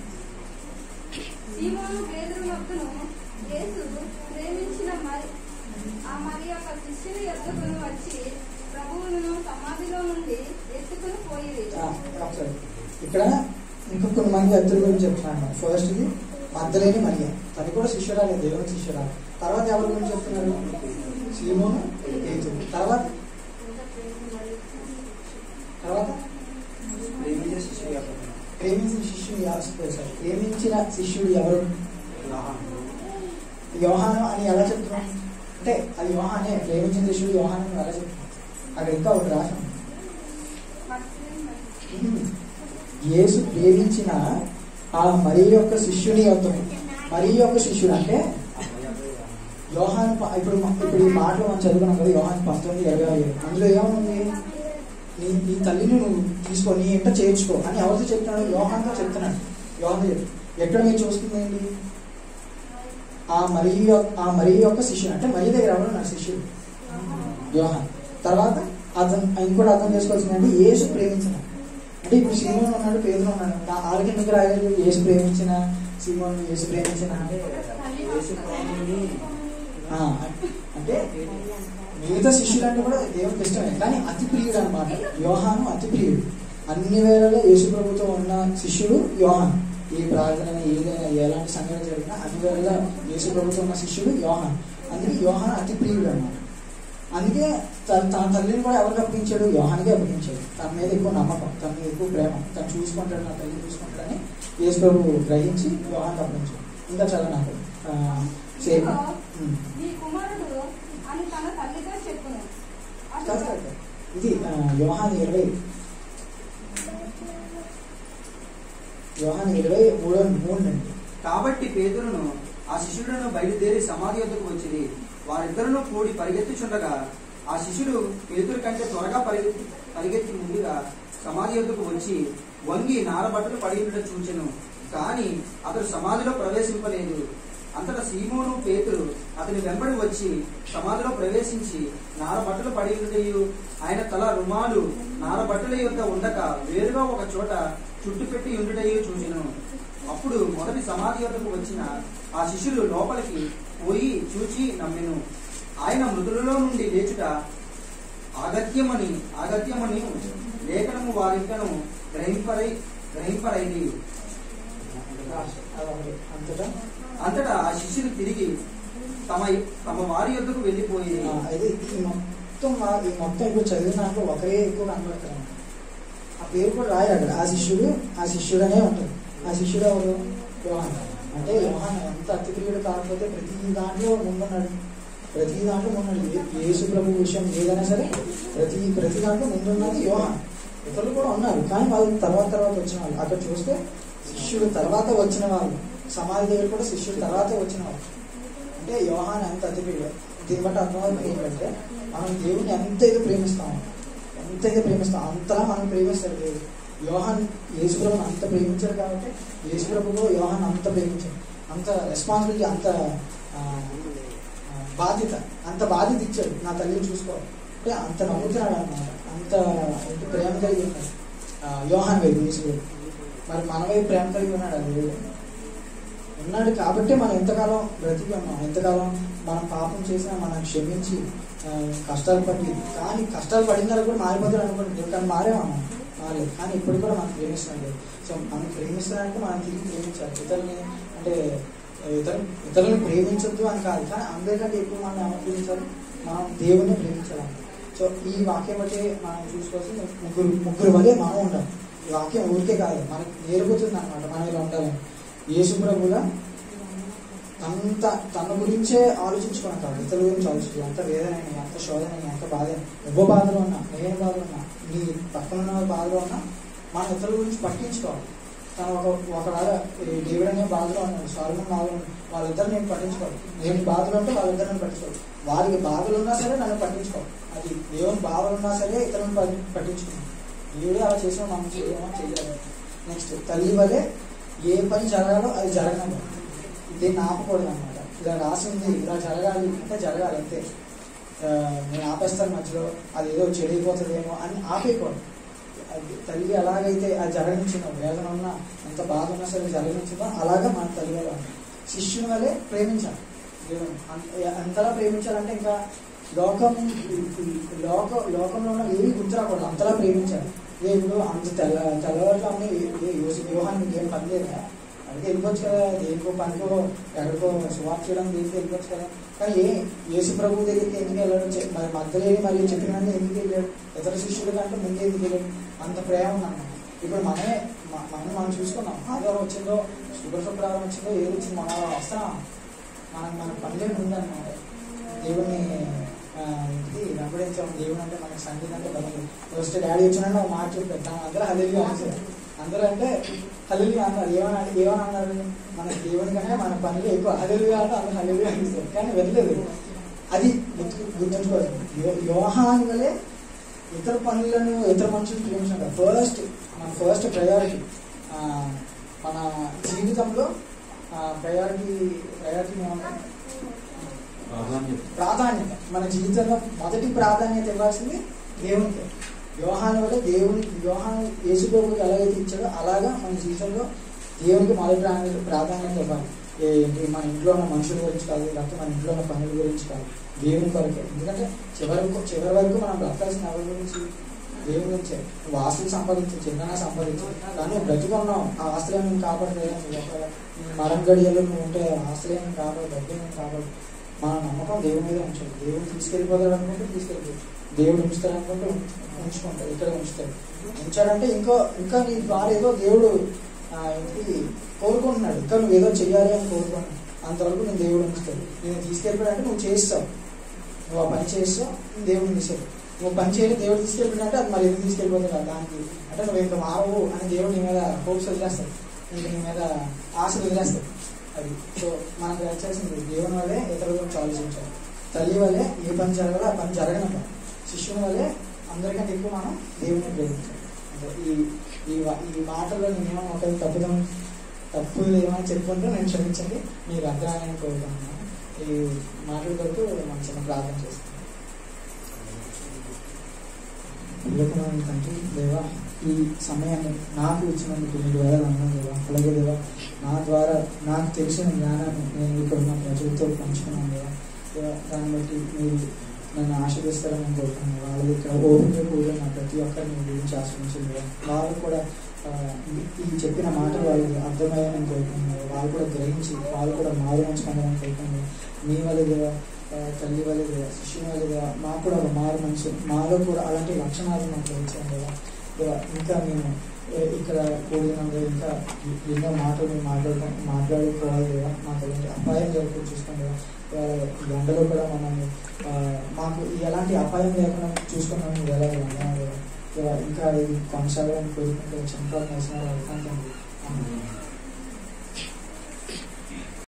సీమోను పేదరు వద్దను యేసు ప్రేమించిన మరి ఆ మరి యొక్క శిష్యుని ఎత్తుకుని వచ్చి ప్రభువును సమాధిలో నుండి ఎత్తుకుని పోయి ఆ, ఒకసారి ఇక్కడ ఇంకా కొన్ని మంది వ్యక్తుల గురించి చెప్తున్నాను ఫస్ట్ ఇది మద్దలేని మరియ తను కూడా శిష్యురాలే దేవుని శిష్యురాలు తర్వాత ఎవరి గురించి చెప్తున్నారు సీమోను పేతురు తర్వాత తర్వాత ప్రేమించిన శిష్యుడు యొక్క ప్రేమించిన శిష్యుడు ఎవరు సార్ ప్రేమించిన శిష్యుడు ఎవరు యోహాను. యోహాను అని ఎలా చెప్తున్నాం అంటే అది యోహానే ప్రేమించిన శిష్యుడు యోహాను అని ఎలా చెప్తున్నాం అక్కడ ఇంకా ఒకటి రాసాం యేసు ప్రేమించిన ఆ మరి యొక్క శిష్యుని యొక్క మరి యొక్క శిష్యుడు అంటే యోహాన్ ప- ఇప్పుడు మ- ఇప్పుడు ఈ మాటలు మనం చదువుకున్నాం కదా యోహాన్ పంతొమ్మిది ఇరవై ఏడు అందులో ఏముంది నీ నీ తల్లిని నువ్వు తీసుకో నీ ఇంట చేర్చుకో అని ఎవరితో చెప్తున్నాడు యోహాన్తో చెప్తున్నాడు యోహాన్ చెప్తున్నాడు. ఎక్కడ మీరు చూస్తుంది ఏంటి ఆ మరి యొక్క- ఆ మరి యొక్క శిష్యుడు అంటే మరి దగ్గర ఎవరు నా శిష్యుడు యోహాన్ తర్వాత అతను ఇంకోటి అర్థం చేసుకోవాల్సింది అంటే యేసు ప్రేమించిన అంటే ఇప్పుడు సీమోన్ ఉన్నాడు పేదలు ఉన్నాడు దా- వాళ్ళకి ఎందుకు రాయలేదు యేసు ప్రేమించిన సీమోన్ యేసు ప్రేమించిన అంటే యేసు ప్రభువుని ఆ, అంటే మిగతా శిష్యులు అంటే కూడా దేవునికి ఇష్టమే కానీ అతి ప్రియుడు అనమాట యోహాను అతి ప్రియుడు అన్ని వేళలో యేసు ప్రభుతో ఉన్న శిష్యుడు యోహాన్ ఏ ప్రార్థన ఏదైనా ఎలాంటి సంఘటన జరిగినా అన్ని వేళలో యేసు ప్రభుతో ఉన్న శిష్యుడు యోహాన్ అందుకే యోహాన్ అతి ప్రియుడు అనమాట అందుకే తన తన తల్లిని కూడా ఎవరికి అప్పగించాడు యోహానికి అప్పగించాడు తన మీద ఎక్కువ నమ్మకం తన మీద ఎక్కువ ప్రేమ తను చూసుకుంటాడు నా తల్లి చూసుకుంటాడని యేసు ప్రభు గ్రహించి యోహానికి అప్పగించాడు ఇంకా చాలా నాకు సేమ్ ఉమ్. నీ కుమారుడు అని తన తల్లితో చెప్పును కాదు, కాదు, కాదు. ఇది ఆ, యోహాన్ ఇరవై యోహాన్ ఇరవై మూడో మూడు అండి కాబట్టి పేతురును ఆ శిష్యులను బయలుదేరి సమాధి వద్దకు వచ్చింది వారిద్దరును కూడి పరిగెత్తుచుండగా ఆ శిష్యుడు పేతురు కంటే త్వరగా పరిగెత్తి పరిగెత్తి ముందుగా సమాధి వద్దకు వచ్చి వంగి నారబట్టలు పడి ఉండడం చూచెను కానీ అతడు సమాధిలో ప్రవేశింపలేదు అంతటా సీమోను పేతురు అతని వెంబడి వచ్చి సమాధిలో ప్రవేశించి నారబట్టలు పడి ఉండయు ఆయన తల రుమాలు నారబట్టల యొక్క ఉండక వేరుగా ఒక చోట చుట్టు పెట్టి ఉండుటయు చూచెను అప్పుడు మొదటి సమాధి వద్దకు వచ్చిన ఆ శిష్యులు లోపలికి పోయి చూచి నమ్మెను ఆయన మృతులలో నుండి లేచుట ఆగత్యమని ఆగత్యమని లేఖనము వారింకను గ్రహింపరై గ్రహింపరైంది అదొకటి. అంతటా అంతటా ఆ శిష్యులు తిరిగి తమ తమ వారి యొద్దకు వెళ్ళిపోయి ఆ, ఇది ఈ మొత్తం మా- ఈ మొత్తం ఇప్పుడు చదివిన దాంట్లో ఒకరే ఎక్కువ కనబడతారు ఆ పేరు కూడా రాయాలి అక్కడ ఆ శిష్యుడు ఆ శిష్యుడనే ఉంటుంది ఆ శిష్యుడు ఎవరు యోహాన్ అంటే యోహాన్ ఎంత అతిప్రియుడు కాకపోతే ప్రతి దాంట్లో ముందున్నాడు ప్రతి దాంట్లో ముందున్నాడు ఏ- యేసు ప్రభు విషయం ఏదైనా సరే ప్రతి ప్రతి దాంట్లో ముందున్నది యోహాన్ ఇతరులు కూడా ఉన్నారు కానీ వాళ్ళు తర్వాత తర్వాత వచ్చిన వాళ్ళు అక్కడ చూస్తే శిష్యుడు తర్వాత వచ్చిన వాళ్ళు సమాధి దగ్గర కూడా శిష్యుడు తర్వాత వచ్చిన వాళ్ళు అంటే యోహాన్ ఎంత అతిప్రియుడు దీన్ని బట్టి అర్థమవుతుంది ఏంటంటే మనం దేవుని ఎంతైతే ప్రేమిస్తాం ఎంతైతే ప్రేమిస్తాం అంతలా మనం ప్రేమిస్తాడు దేవుడు యోహాన్ యేసుప్రభుని అంత ప్రేమించాడు కాబట్టి యేసుప్రభులో యోహాన్ అంత ప్రేమించాడు అంత రెస్పాన్సిబిలిటీ అంత ఆ, ఆ, బాధ్యత అంత బాధ్యత ఇచ్చాడు నా తల్లిని చూసుకోవాలి అంటే అంత నమ్ముతున్నాడు అనమాట అంత ఎంత ప్రేమ కలిగి ఉన్నాడు ఆ, యోహాన్ వైపు యేసుప్రభు మరి మన వైపు ప్రేమ కలిగి ఉన్నాడు ఆ దేవుడు ఉన్నాడు కాబట్టి మనం ఎంతకాలం బ్రతికి ఉన్నాం ఎంతకాలం మనం పాపం చేసినా మనం క్షమించి ఆ, కష్టాలు పడి కానీ కష్టాలు పడిన తర్వాత కూడా మారిపోతాడు అనుకోండి కానీ మారేమన్నా మారలేదు కానీ ఇప్పుడు కూడా మనం ప్రేమిస్తున్నాడు సో మనం ప్రేమిస్తున్నాడంటే మనం తిరిగి ప్రేమించాలి ఇతరులని అంటే ఇతరు ఇతరులను ప్రేమించొద్దు అని కాదు కానీ అందరికంటే ఎక్కువ మనం ఎవరు ప్రేమించాలి మనం దేవుని ప్రేమించాలి సో ఈ వాక్యం బట్టి మనం చూసుకోవాల్సి ముగ్గురు ముగ్గురు వల్లే మనం ఉండాలి ఈ వాక్యం ఊరికే కాదు మనకి నేర్పుతుంది అనమాట మనం ఇలా ఉండాలని యేసు ప్రభుగా అంత తన గురించే ఆలోచించుకున్నాం కాదు ఇతరుల గురించి ఆలోచించాలి ఎంత వేదనని ఎంత శోధనని ఎంత బాధ ఎవ్వ బాధలో ఉన్నా నేను బాధలో ఉన్నా నీ పక్కన ఉన్న బాధలో ఉన్నా మన ఇతరుల గురించి పట్టించుకోవాలి తను ఒక ఒకవేళ ఈ డేవిడ్ అనే బాధలో ఉన్నాడు సాల్మన్ బాధలో ఉన్నాడు వాళ్ళిద్దరు నేను పట్టించుకోవాలి నేను బాధలో ఉంటే వాళ్ళిద్దరు నన్ను పట్టించుకోవాలి వారికి బాధలు ఉన్నా సరే నన్ను పట్టించుకోవాలి అది దేవుని బాధలు ఉన్నా సరే ఇతరులను పట్టి- పట్టించుకున్నాను దేవుడే అలా చేసిన మనం చేయమో చేయలేదు నెక్స్ట్ తల్లి వలె ఏ పని జరగాలో అది జరగను దీన్ని ఆపకూడదు అనమాట ఇలా రాసింది ఇలా జరగాలి అంటే జరగాలి అంతే ఆ, నేను ఆపేస్తాను మధ్యలో అది ఏదో చెడిపోతుందేమో అని ఆపేయకూడదు అది తల్లి ఎలాగైతే అది జరగనిచ్చిందో వేదన ఉన్నా ఎంత బాధ ఉన్నా సరే జరగనిచ్చిందో అలాగా మన తల్లి వల్ల ఉంది. శిష్యుని వల్లే ప్రేమించాలి దేవుని అంత- అంతలా ప్రేమించాలంటే ఇంకా లోకం లోక లోకంలో ఉన్న ఏవి గుర్తురాకూడదు అంతలా ప్రేమించాలి ఏ ఇప్పుడు అంత తెల్ల తెల్లవారులు అన్నీ వ్యూహాన్ని మీకు ఏం పని లేదా అందుకే వెళ్ళిపోవచ్చు కదా దేనికో పనికో ఎక్కడికో సువార్త చేయడం దేనికి వెళ్ళిపోవచ్చు కదా కానీ ఏ యేసు ప్రభు దగ్గరికి ఎందుకు వెళ్ళడం చె- మరి మధ్యలేని మరి చెప్పిన ఎందుకు వెళ్ళాడు ఇతర శిష్యుల కంటే ముందే ఎందుకు వెళ్ళాడు అంత ప్రేమ ఉందన్నమాట ఇప్పుడు మనమే మ- మనం మనం చూసుకున్నాం ఆదివారం వచ్చిందో శుభ్ర శుక్రవారం వచ్చిందో ఏది వచ్చిందో మన వస్తున్నాం మనం మన పనిలో ఉందన్నమాట దేవుని ఆ, ఇది వెంబడించాం దేవుడు అంటే మనకి సంగీతం అంటే బలం ఫస్ట్ డాడీ వచ్చినా ఒక మాట చెప్పారు తను అందరూ హల్లి అనేసారు అందరూ అంటే హల్లి అన్నారు ఏమని అంటే ఏమని అన్నారు మన దేవుని కంటే మన పనులు ఎక్కువ హల్లి అంటే అందరూ హల్లి అనేసారు కానీ వెళ్ళలేదు అది గుర్తు గుర్తుంచుకోవాలి యో- యోహాన్ వలే ఇతర పనులను ఇతర మనుషులు ప్రేమించాలి ఫస్ట్ మన ఫస్ట్ ప్రయారిటీ మన జీవితంలో ప్రయారిటీ ప్రయారిటీ ఏమన్నా ప్రాధాన్యత మన జీవితంలో మొదటి ప్రాధాన్యత ఇవ్వాల్సింది దేవునికి యోహాను వల్ల దేవుని యోహాను యేసుప్రభుకి ఎలాగైతే ఇచ్చాడో అలాగా మన జీవితంలో దేవునికి మొదటి ప్రాధాన్యత ప్రాధాన్యత ఇవ్వాలి ఏంటి మన ఇంట్లో ఉన్న మనుషుల గురించి కాదు లేకపోతే మన ఇంట్లో ఉన్న పనుల గురించి కాదు దేవుని కొరకే ఎందుకంటే చివరి వరకు- చివరి వరకు మనం బ్రతకాల్సిన ఎవరి గురించి దేవుని గురించే నువ్వు ఆస్తులు సంపాదించు చిన్న సంపాదించు కానీ నువ్వు బ్రతుకున్నావు ఆ ఆస్తులు ఏమైనా కాపాడుతాయి నువ్వు ఒక నీ మరం గడియలు నువ్వు ఉంటే ఆ ఆస్తులు ఏమైనా కాపాడు డబ్బు ఏమైనా కాపాడు మన నమ్మకం దేవుని మీద ఉంచాలి దేవుడు తీసుకెళ్ళిపోతాడు అనుకుంటే తీసుకెళ్ళిపోవచ్చు దేవుడు ఉంచుతాడు అనుకుంటే ఉంచు- ఉంచుకుంటాడు ఇక్కడ ఉంచుతాడు ఉంచాడంటే ఇంకో ఇంకా నీ ద్వారా ఏదో దేవుడు ఆ, ఏంటి కోరుకుంటున్నాడు ఇంకా నువ్వు ఏదో చెయ్యాలి అని కోరుకుంటున్నాడు అంతవరకు నేను దేవుడు ఉంచుతాడు నేను తీసుకెళ్ళిపోయాడంటే నువ్వు చేస్తావు నువ్వు ఆ పని చేస్తావు నేను దేవుడిని తీసుకెళ్ళి నువ్వు పని చేయని దేవుడు తీసుకెళ్ళిపోయినట్టే అది మరి ఎందుకు తీసుకెళ్ళిపోతాడు దానికి అంటే నువ్వు ఇంకా మారవు అని దేవుడు నీ మీద హోప్స్ వదిలేస్తాడు నీకు నీ మీద ఆశ వదిలేస్తాడు అది సో మనకు వచ్చేసింది దేవుని వల్లే ఇతరుల గురించి ఆలోచించాలి తల్లి వల్లే ఏ పని జరగాలో ఆ పని జరగనప్ప శిష్యుని వల్లే అందరికంటే ఎక్కువ మనం దేవుని ప్రేమించాలి అంటే ఈ ఈ వా- ఈ మాటల్లో నేనేమో ఒక తప్పుదం తప్పు ఏమైనా చెప్పుకుంటే నేను క్షమించండి మీకు అర్థమని కోరుకుంటున్నాను ఈ మాటల కొరకు మనం చిన్న ప్రార్థన చేస్తాం ఇవ్వకున్నాను తండ్రి దేవా ఈ సమయాన్ని నాకు ఇచ్చినందుకు మీకు వేల అన్నాను దేవా అలాగే దేవా నా ద్వారా నాకు తెలిసిన జ్ఞానాన్ని నేను ఇక్కడ ఉన్న ప్రజలతో పంచుకున్నాను దేవా దేవా దాన్ని బట్టి మీరు నన్ను ఆశీర్దిస్తారని కోరుకున్నాను వాళ్ళు ఇక్కడ ఓపిక కూడిన ప్రతి ఒక్కరిని మీ గురించి ఆశ్రయించింది దేవా వాళ్ళు కూడా ఆ, ఈ- ఈ చెప్పిన మాటలు వాళ్ళకి అర్థమయ్యాయని కోరుకున్నారు వాళ్ళు కూడా గ్రహించి వాళ్ళు కూడా మారు మంచుకుందామని కోరుకున్నారు మీ వల్ల దేవా ఆ, తల్లి వల్ల దేవా శిష్యుని వల్ల దేవా మాకు కూడా ఒక మారు మనసు మాలో కూడా అలాంటి లక్షణాలు మాకు వచ్చాయి దేవా దేవా ఇంకా మేము ఏ, ఇక్కడ కూడినందు ఇంకా ఎన్నో మాటలు మేము మాట్లాడుకో మాట్లాడుకోవాలి దేవా మాకు ఎలాంటి అపాయం జరుగుతుంది చూసుకోండి దేవా దేవా, ఈ ఎండలో కూడా మమ్మల్ని ఆ, మాకు ఎలాంటి అపాయం లేకుండా చూసుకున్నాము మీరు ఎలా ఉన్నాము దేవా దేవా ఇంకా ఇది కొనసాగాలని కోరుకుంటే చంపాలని వేసిన